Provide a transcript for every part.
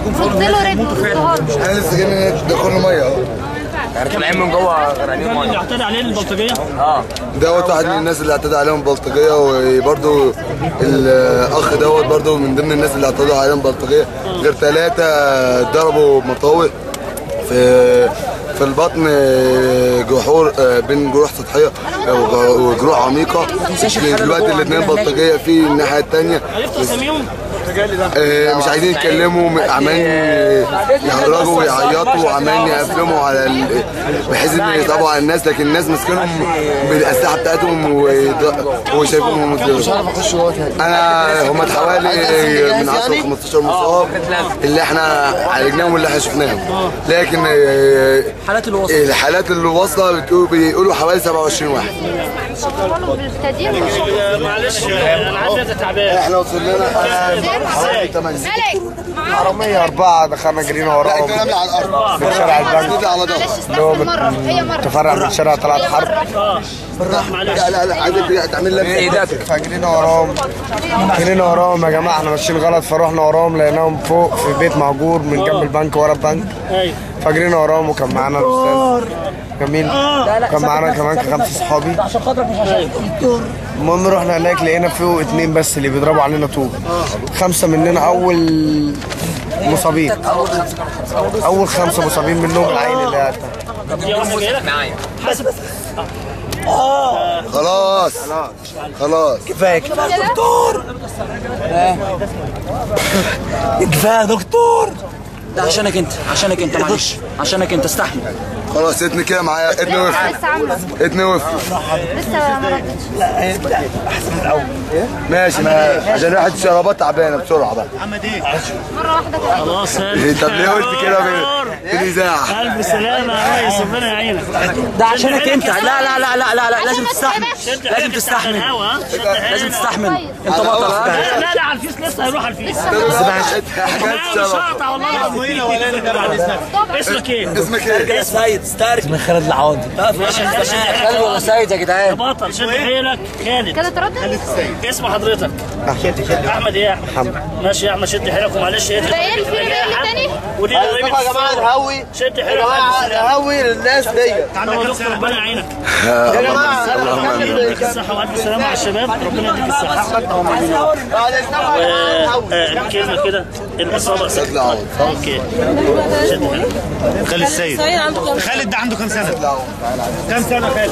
يكون في قلت له رد ما قلتهاش احنا لسه جايين دخلنا ميه اهو يعني طالعين من جوه غرقانين اللي ميه اعتدى عليه البلطجيه اه دوت واحد من الناس اللي اعتدى عليهم بلطجيه وبرده الاخ دوت برده من ضمن الناس اللي اعتدوا عليهم بلطجيه غير ثلاثه ضربوا مطاوع في في البطن جحور بين جروح سطحيه وجروح عميقه دلوقتي الاثنين بلطجيه في الناحيه الثانيه عرفت اساميهم؟ آه، مش عايزين يتكلموا عمالين يهرجوا ويعيطوا وعمالين يقفلموا على ال... بحيث ان يصعبوا على الناس لكن الناس ماسكينهم بالاسلحه بتاعتهم ويض- وشايفينهم مش عارف اخش انا هم حوالي من 10 ل 15 مصاب اللي احنا عالجناهم واللي احنا شفناهم لكن آه، حالات الوصف الحالات اللي واصله بتقول- بيقولوا حوالي 27 واحد شغلوا بالتدين ولا معلش انا عارف انت تعبان احنا وصلنا حوالي 8 ملك حرامية أربعة دخلنا جرينا وراهم على الارض من شارع البنك على ظهر معلش استحمل مرة هي مرة تفرع من شارع طلعت هي حرب مرة معلش لا لا لا عايزك تعمل لك ايداتك فجرينا وراهم جرينا وراهم يا جماعة احنا ماشيين غلط فروحنا وراهم لقيناهم فوق في بيت مهجور من جنب البنك ورا البنك ايوه فجرينا وراهم وكان معانا الأستاذ جميل كان معانا كمان خمسة صحابي المهم رحنا هناك لقينا فيه اتنين بس اللي بيضربوا علينا طوب خمسة مننا أول مصابين أول خمسة مصابين منهم العين اللي قاعد يا واحد جاي لك معايا حاسب خلاص خلاص كفاية كفاية دكتور كفاية دكتور ده عشانك انت عشانك انت معلش عشانك انت استحمل خلاص اتني كده معايا اتني وقف لسه عاملة اتني وقف لسه ما ردتش ماشي ما عشان واحد شرابات تعبانه بسرعه بقى مرة واحدة كده خلاص طب ليه قلت كده في في الاذاعه الف سلامه يا ريس ربنا يعينك ده عشانك انت لا لا لا لا لا, لا. لازم عشان ما تستحمل تتعبش. شد لازم حيلك تستحمل تحت الهوا، ها؟ شد حيلك. لازم تستحمل انت على بطل أول في ده. لا لا على الفيس لسه هيروح على الفيس حاجات لا مش شراب هقطع والله العظيم اسمك ايه؟ اسمك ايه؟ سيد ستارك من خالد العوضي خالد ولا سيد يا يا جدعان بطل شد حيلك خالد كده تردد اسم حضرتك احمد ايه يا احمد ماشي يا احمد شد حيلك ومعلش ايه ده ايه اللي فيه ايه اللي تاني؟ ودي قريبة الصورة. نهوي شد حيلك يا نهوي للناس ديت عندك دكتور ربنا يعينك يا جماعه ربنا يديك الصحة وألف سلامة على الشباب ربنا يديك الصحة و- آه، كلمة كده الإصابة سكت أوكي شد حيلك خالد السيد خالد ده عنده كام سنه؟ كام سنه خالد؟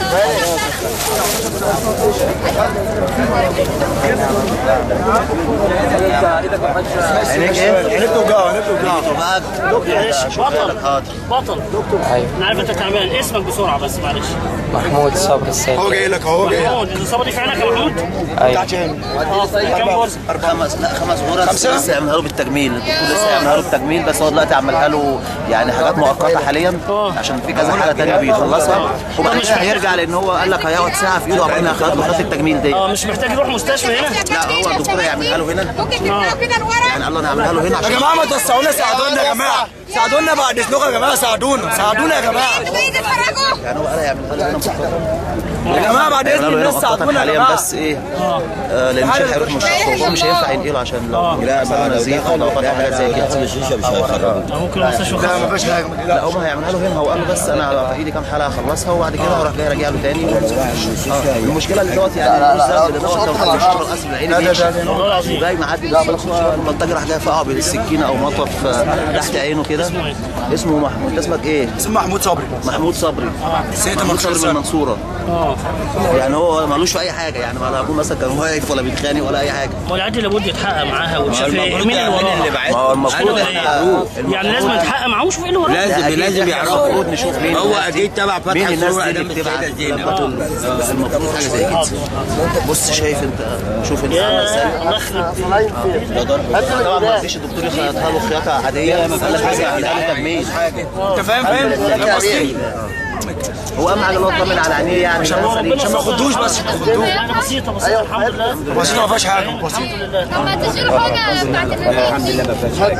عينيك ايه؟ عينيك توجعه عينيك توجعه معلش بطل بطل أنا عارف أنت تعبان اسمك بسرعة بس معلش محمود صبري السيد هو جاي لك اهو جاي محمود الإصابة دي في عينك يا محمود؟ بتاعت عين اه كام غرزة؟ خمس لا خمس غرز لسه يعملها له بالتجميل الدكتور لسه يعملها له بالتجميل بس هو دلوقتي عملها له يعني حاجات مؤقته حاليا عشان في كذا حاله ثانيه بيخلصها وبعد كده هيرجع لان هو قال لك هيقعد ساعه في ايده عقبال ما ياخد له خط التجميل دي اه مش محتاج يروح مستشفى هنا؟ لا هو الدكتور هيعملها له هنا ممكن تبدأوا كده لورا يعني الله نعملها له هنا عشان يا جماعه ما توسعونا ساعدونا يا جماعه ساعدونا بعد اذنكم يا جماعه ساعدونا ساعدونا يا جماعه تيجي تتفرجوا يعني هو قال هيعملها له هنا مؤقتا يا جماعه بعد اذن هيعملها له هنا الناس مؤقتا ساعدونا يا حاليا جماعه بس ايه آه لان مش هيروح مستشفى وهو مش هينفع ينقله عشان لو لا نزيف او لو فتح حاجات زي كده ممكن المستشفى لا ما فيش حاجه لا هم هيعملها له هنا هو قال له بس انا في ايدي كام حلقه اخلصها وبعد كده هروح جاي راجع له تاني آه. المشكله اللي دوت يعني ملوش ذنب ده دوت كان بيشتغل القصر العيني بيمشي والله العظيم وجاي معدي بالصدفه البلطجي راح جاي فقعه بالسكينه او مطوه في تحت عينه كده اسمه محمود انت اسمك ايه؟ اسمه محمود صبري محمود صبري سيد محمود صبري من المنصور المنصوره اه يعني هو ملوش في اي حاجه يعني ولا ابوه مثلا كان واقف ولا بيتخانق ولا اي حاجه ما العادي لابد يتحقق معاها وتشوف إيه- مين اللي وراه ما هو المفروض يعني لازم يتحقق معاه وشوف ايه اللي وراه لازم لازم يعرفوا المفروض نشوف مين هو الناس دي. اكيد تبع فتح مين الناس الصورة دي قدام اللي بتبعت السيدة زينب. لمبة ال- المفروض حاجه زي كده بص شايف انت شوف انت عامل ازاي يا الله يخرب ده ضرب طبعا ما فيش الدكتور يخيطها له خياطه عاديه قال لك عايز يعملها له تجميل انت فاهم فاهم؟ فاهم قصدي؟ هو اهم حاجه اللي هو طمن على عينيه يعني عشان ده هو سليم. عشان ما ياخدوش بس ياخدوه يعني بسيطه بسيطه الحمد لله بسيطه ما فيهاش حاجه بسيطه الحمد لله طب ما تشيلوا حاجه بتاعت النبي دي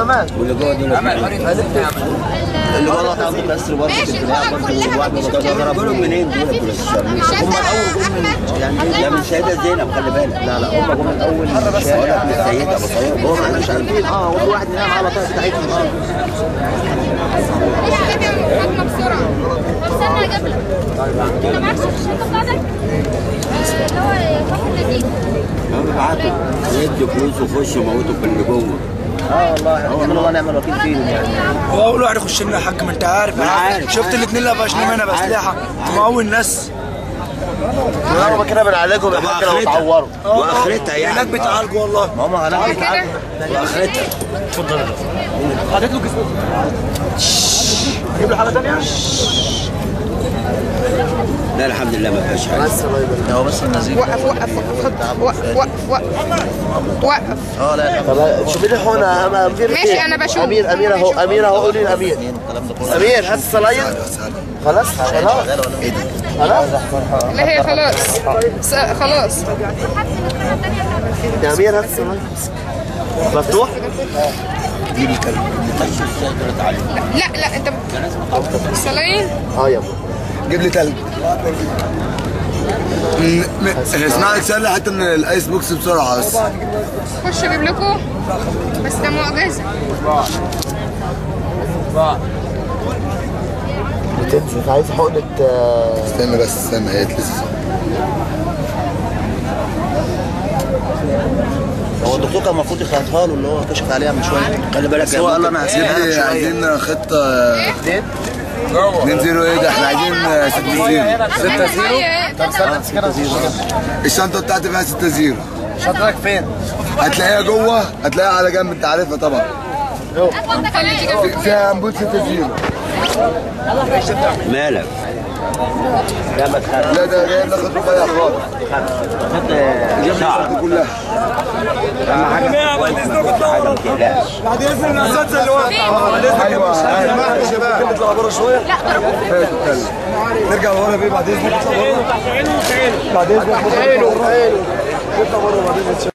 اللي جوه ده عنده كسر برضه ماشي كده الورق كلها مش ضربوا منين دول دول الشرمين هم الاول يعني من السيده زينب خلي بالك لا لا هم جم الاول شهاده للسيده ابو صياد هو ما احنا مش عارفين اه هو في واحد نام على طرف بتاعتهم اه حكمه بسرعه طب استنى اجيب لك انت معاك الشنطه بتاعتك آه، اللي هو فخر النتيجه بعتوا يدوا فلوس وخشوا موتوا في اللي جوه اه والله هو الله نعم الوكيل فيهم يعني هو اول واحد يخش لنا يا حاج ما انت عارف أنا عارف. شفت الاثنين اللي فاشلين هنا باسلحه تمول الناس هم كده بنعالجهم طب حتى لو واخرتها اتعوروا واخرتها هناك يعني بيتعالجوا والله ما هم هناك بيتعالجوا واخرتها لا الحمد لله ما فيهاش حاجه ده هو بس النزيف وقف وقف وقف وقف وقف وقف اه لا لا شوفي لي هنا امير ماشي، أنا بشوف. امير امير اهو امير اهو قولي لامير امير هات الصلايد خلاص خلاص خلاص لا هي خلاص س- خلاص يا امير هات الصلايد مفتوح لا لا انت صلاين اه يا ابو جيب لي تلج م- م- اسمع لك سهل حتى من الايس بوكس بسرعه بس خش اجيب لكم بس ده معجزه بتنزل عايز حقنه آه، استنى بس استنى هي لسه هو الدكتور كان المفروض يخيطها له اللي هو كشف عليها من شويه خلي بالك بس هو قال له انا جيب هسيبها لي لك شويه عايزين خطه اثنين 2 0 ايه ده احنا عايزين 6 0 6 0 طب استنى بس كده الشنطه بتاعتي فيها 6 0 شنطتك فين؟ هتلاقيها جوه هتلاقيها على جنب انت عارفها طبعا في- فيها انبوت 6 0 مالك لا ده جاي ناخد ربايع خالص جيب صعب دي كلها ايوه يا شباب نطلع بره شويه نرجع ورا بيه بعد اذنك نطلع بره بعد اذنك نطلع بره نطلع بره بعد اذنك